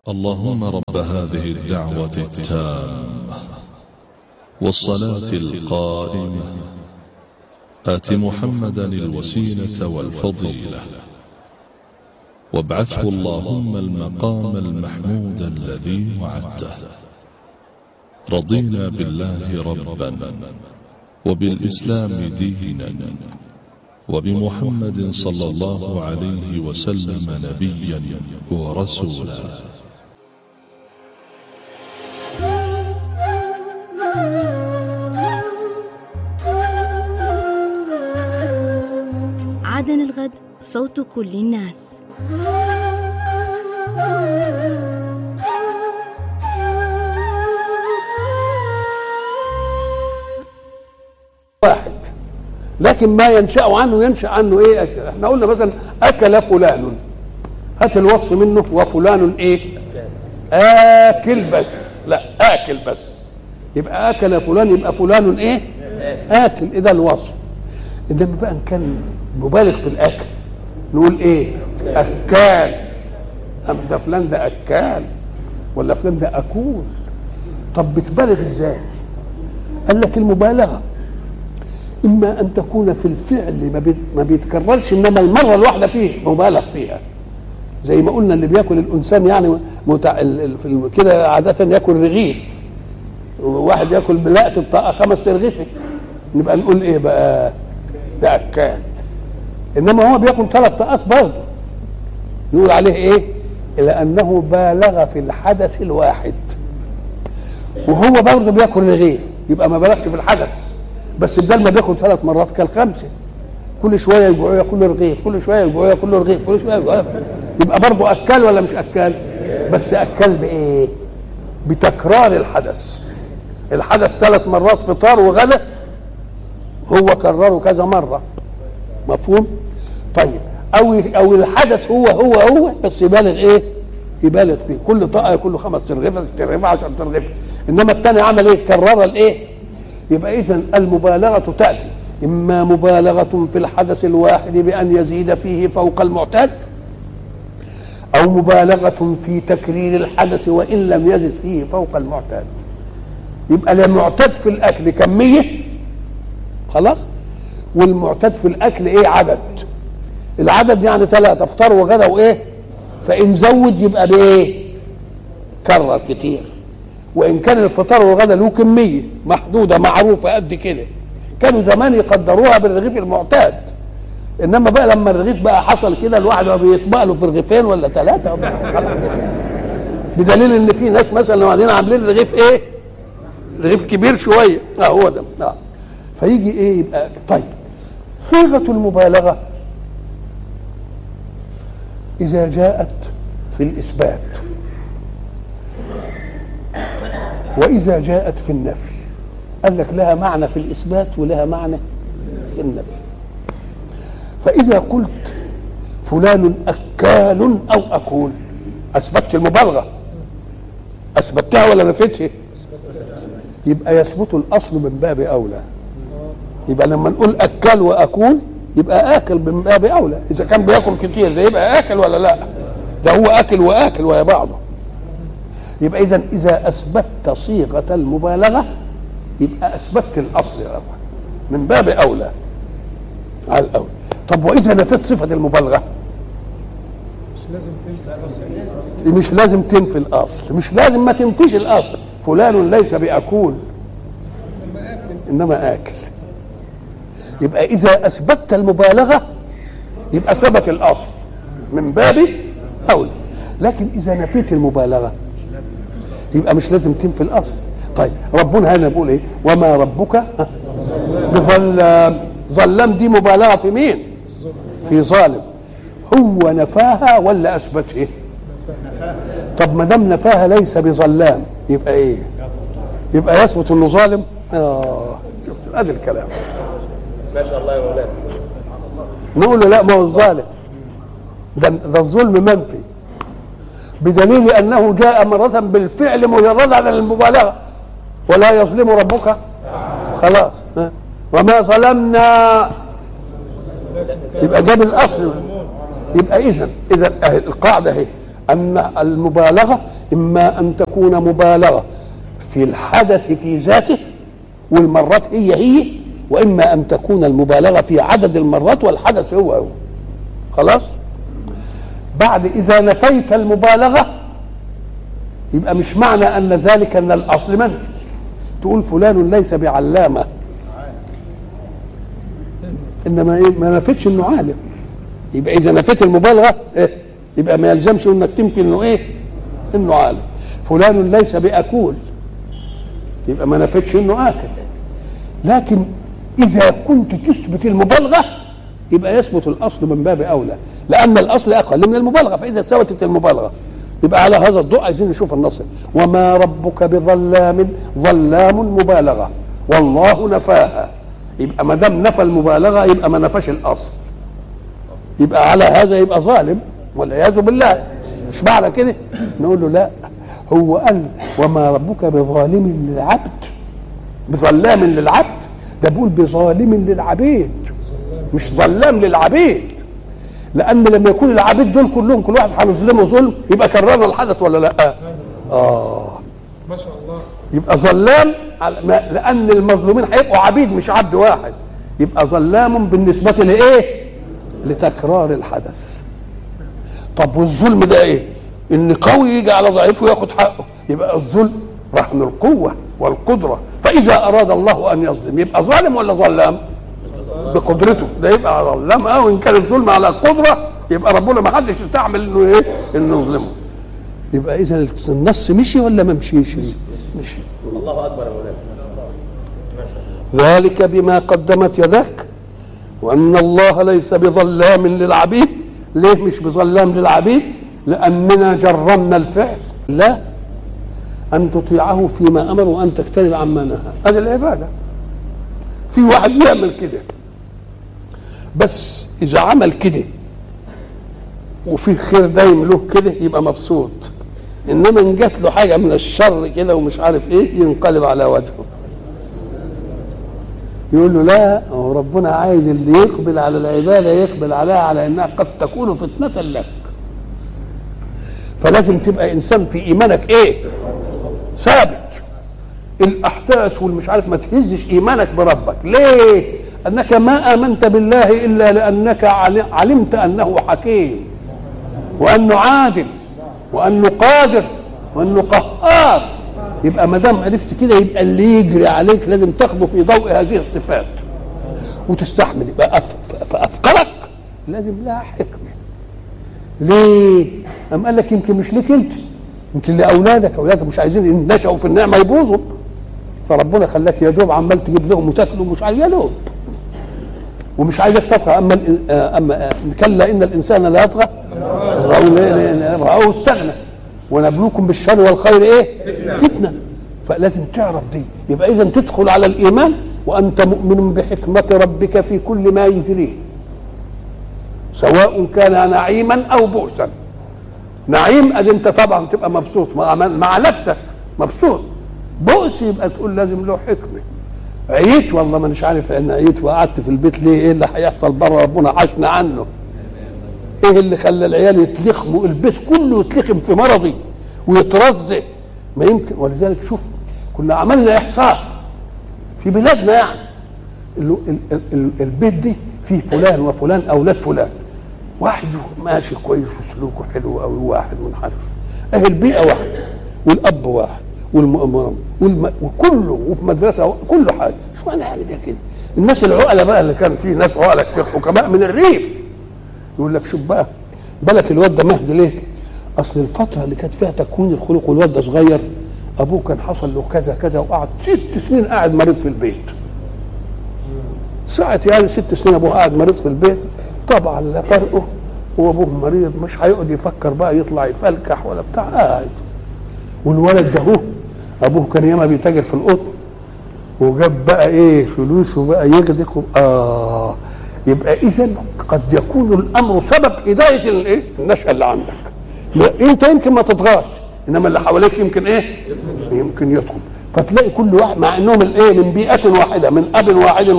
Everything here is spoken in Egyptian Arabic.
اللهم رب هذه الدعوة التامة والصلاة القائمة آت محمدا الوسيلة والفضيلة وابعثه اللهم المقام المحمود الذي وعدته رضينا بالله ربا وبالإسلام دينا وبمحمد صلى الله عليه وسلم نبيا ورسولا عدن الغد صوت كل الناس واحد لكن ما ينشأ عنه ينشأ عنه ايه أكل. احنا قلنا مثلا اكل فلان هات الوصف منه وفلان ايه اكل بس لا اكل بس يبقى اكل فلان يبقى فلان ايه اكل اذا الوصف انما بقى ان كان مبالغ في الاكل نقول ايه اكال أم ده فلان ده اكال ولا فلان ده اكول طب بتبالغ ازاي قال لك المبالغه اما ان تكون في الفعل ما بي- ما بيتكررش انما المره الواحده فيه مبالغ فيها زي ما قلنا اللي بياكل الانسان يعني متع... ال- ال- في ال- كده عاده ياكل رغيف وواحد ياكل بلقة الطاقه خمس رغيف نبقى نقول ايه بقى ده اكال انما هو بياكل ثلاث طاقات برضه نقول عليه ايه لانه بالغ في الحدث الواحد وهو برضه بياكل رغيف يبقى ما بالغش في الحدث بس بدل ما بياكل ثلاث مرات كان خمسه كل شويه يجوعوا ياكل له رغيف كل شويه يجوعوا ياكل له رغيف كل شويه يجوعوا يبقى برضه اكل ولا مش اكل بس اكل بايه بتكرار الحدث الحدث ثلاث مرات فطار وغدا هو كرره كذا مره مفهوم طيب او او الحدث هو هو هو بس يبالغ ايه يبالغ فيه كل طاقه يكون له خمس ترغيفه ست ترغيفه 10 ترغيفه انما الثاني عمل ايه كرر الايه يبقى اذا المبالغه تاتي اما مبالغه في الحدث الواحد بان يزيد فيه فوق المعتاد او مبالغه في تكرير الحدث وان لم يزد فيه فوق المعتاد يبقى المعتاد في الاكل كميه خلاص والمعتاد في الاكل ايه عدد العدد يعني ثلاثة افطار وغدا وايه فان زود يبقى بايه كرر كتير وان كان الفطار والغدا له كميه محدوده معروفه قد كده كانوا زمان يقدروها بالرغيف المعتاد انما بقى لما الرغيف بقى حصل كده الواحد بقى بيطبق له في رغيفين ولا ثلاثه بدليل ان في ناس مثلا لو قاعدين عاملين رغيف ايه رغيف كبير شويه اه هو ده اه فيجي ايه يبقى طيب صيغه المبالغه اذا جاءت في الاثبات واذا جاءت في النفي قال لك لها معنى في الاثبات ولها معنى في النفي فاذا قلت فلان اكال او اكول اثبتت المبالغه اثبتها ولا نفيتها يبقى يثبت الاصل من باب اولى يبقى لما نقول اكل واكول يبقى اكل من باب اولى اذا كان بياكل كتير ده يبقى اكل ولا لا ده هو اكل واكل ويا بعضه يبقى اذا اذا اثبتت صيغه المبالغه يبقى اثبتت الاصل يا رب من باب اولى على الاول طب واذا نفيت صفه المبالغه دي مش لازم تنفي الاصل مش لازم ما تنفيش الاصل فلان ليس باكول انما اكل يبقى اذا اثبتت المبالغه يبقى ثبت الاصل من باب اولى لكن اذا نفيت المبالغه يبقى مش لازم تنفي الاصل طيب ربنا هنا بيقول ايه وما ربك ها، بظلام ظلام دي مبالغه في مين في ظالم هو نفاها ولا اثبته طب ما دام نفاها ليس بظلام يبقى ايه يبقى يثبت انه ظالم اه شفت ادي الكلام ما شاء الله يا مولانا نقول له لا ما هو الظالم ده ده الظلم منفي بدليل انه جاء مره بالفعل مجرد عن المبالغه ولا يظلم ربك خلاص ها؟ وما ظلمنا يبقى جاب الاصل يبقى اذا اذا القاعده اهي ان المبالغه اما ان تكون مبالغه في الحدث في ذاته والمرات هي هي واما ان تكون المبالغه في عدد المرات والحدث هو هو خلاص بعد اذا نفيت المبالغه يبقى مش معنى ان ذلك ان الاصل منفي تقول فلان ليس بعلامه انما إيه ما نفتش انه عالم يبقى اذا نفيت المبالغه إيه؟ يبقى ما يلزمش انك تنفي انه ايه انه عالم فلان ليس باكول يبقى ما نفتش انه اكل لكن اذا كنت تثبت المبالغه يبقى يثبت الاصل من باب اولى لان الاصل اقل من المبالغه فاذا ثبتت المبالغه يبقى على هذا الضوء عايزين نشوف النص وما ربك بظلام ظلام مبالغه والله نفاها يبقى ما دام نفى المبالغه يبقى ما نفاش الاصل يبقى على هذا يبقى ظالم والعياذ بالله مش معنى كده نقول له لا هو قال وما ربك بظالم للعبد بظلام للعبد ده بيقول بظالم للعبيد مش ظلام للعبيد لان لما يكون العبيد دول كلهم كل واحد هنظلمه ظلم يبقى كررنا الحدث ولا لا اه ما شاء الله يبقى ظلام على- ما- لان المظلومين هيبقوا عبيد مش عبد واحد يبقى ظلام بالنسبه لايه لتكرار الحدث طب والظلم ده ايه ان قوي يجي على ضعيف وياخد حقه يبقى الظلم رهن القوه والقدره فاذا اراد الله ان يظلم يبقى ظالم ولا ظلام بقدرته ده يبقى ظلام اه وان كان الظلم على القدره يبقى ربنا ما حدش يستعمل انه ايه انه يظلمه يبقى اذا النص مشي ولا ما مشيش مشي الله اكبر يا مولانا ذلك بما قدمت يداك وان الله ليس بظلام للعبيد ليه مش بظلام للعبيد لاننا جرمنا الفعل لا ان تطيعه فيما امر وان تجتنب عما نهى هذه العباده في واحد يعمل كده بس اذا عمل كده وفي خير دايم له كده يبقى مبسوط انما ان جات له حاجه من الشر كده ومش عارف ايه ينقلب على وجهه يقول له لا هو ربنا عايز اللي يقبل على العباده يقبل عليها على انها قد تكون فتنه لك فلازم تبقى انسان في ايمانك ايه ثابت الاحداث والمش عارف ما تهزش ايمانك بربك ليه انك ما امنت بالله الا لانك عل- علمت انه حكيم وانه عادل وانه قادر وانه قهار يبقى ما دام عرفت كده يبقى اللي يجري عليك لازم تاخده في ضوء هذه الصفات وتستحمل يبقى أف- فافكارك لازم لها حكمه ليه؟ أم قال لك يمكن مش ليك انت يمكن لاولادك اولادك مش عايزين إن نشأوا في النعمه يبوظوا فربنا خلاك يا دوب عمال تجيب لهم وتاكلوا ومش عارف يا دوب ومش عايزك تطغى اما الإن- آه، اما آه، كلا ان الانسان لا يطغى رأوا- رأوه استغنى ونبلوكم بالشر والخير ايه؟ فتنه فلازم تعرف دي يبقى اذا تدخل على الايمان وانت مؤمن بحكمه ربك في كل ما يجريه سواء كان نعيما او بؤسا نعيم ادي انت طبعا تبقى مبسوط مع, مع نفسك مبسوط بؤس يبقى تقول لازم له حكمه عييت والله ما مش عارف انا عييت وقعدت في البيت ليه ايه اللي هيحصل بره ربنا حشنا عنه ايه اللي خلى العيال يتلخموا البيت كله يتلخم في مرضي ويترزق ما يمكن ولذلك شوف كنا عملنا احصاء في بلادنا يعني ال- ال- ال- ال- البيت دي فيه فلان وفلان اولاد فلان واحد ماشي كويس وسلوكه حلو قوي واحد منحرف اهي البيئه واحده والاب واحد والمؤمر والم... وكله وفي مدرسه كله حاجه شو انا يعني ده كده الناس العقلاء بقى اللي كان فيه ناس عقلاء كتير حكماء من الريف يقول لك شوف بقى بالك الواد ده مهدي ليه؟ اصل الفتره اللي كانت فيها تكوين الخلق والواد ده صغير ابوه كان حصل له كذا كذا وقعد ست سنين قاعد مريض في البيت ساعة يعني ست سنين ابوه قاعد مريض في البيت طبعا لا فرقه وابوه مريض مش هيقعد يفكر بقى يطلع يفلكح ولا بتاع قاعد والولد ده هو ابوه كان ياما بيتاجر في القطن وجاب بقى ايه فلوس وبقى يغدق اه يبقى اذا قد يكون الامر سبب هدايه الايه النشاه اللي عندك لا، انت يمكن ما تطغاش انما اللي حواليك يمكن ايه يمكن يدخل فتلاقي كل واحد مع انهم الايه من بيئه واحده من اب واحد